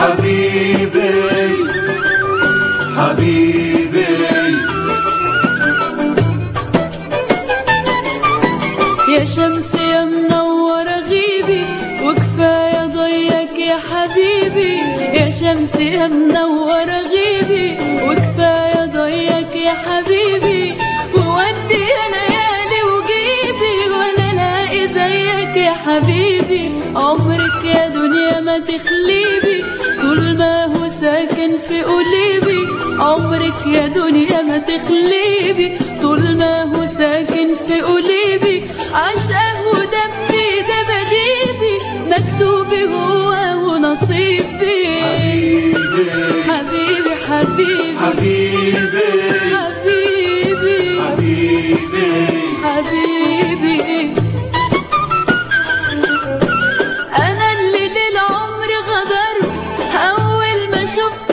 حبيبي حبيبي يا شمس يا منورة غيبي وكفاية ضيك يا حبيبي يا شمس يا منورة غيبي وكفاية ضيك يا حبيبي وودي يا ليالي وجيبي ولا لاقي زيك يا حبيبي عمرك يا دنيا ما تخليبي طول ما هو ساكن في قلبي عمرك يا دنيا ما تخليبي طول ما هو ساكن في قلبي عشقه ودمي ده بديبي مكتوبي هو ونصيبي حبيبي حبيبي حبيبي حبيبي حبيبي حبيبي حبيبي أنا اللي للعمر غدر أول ما شفت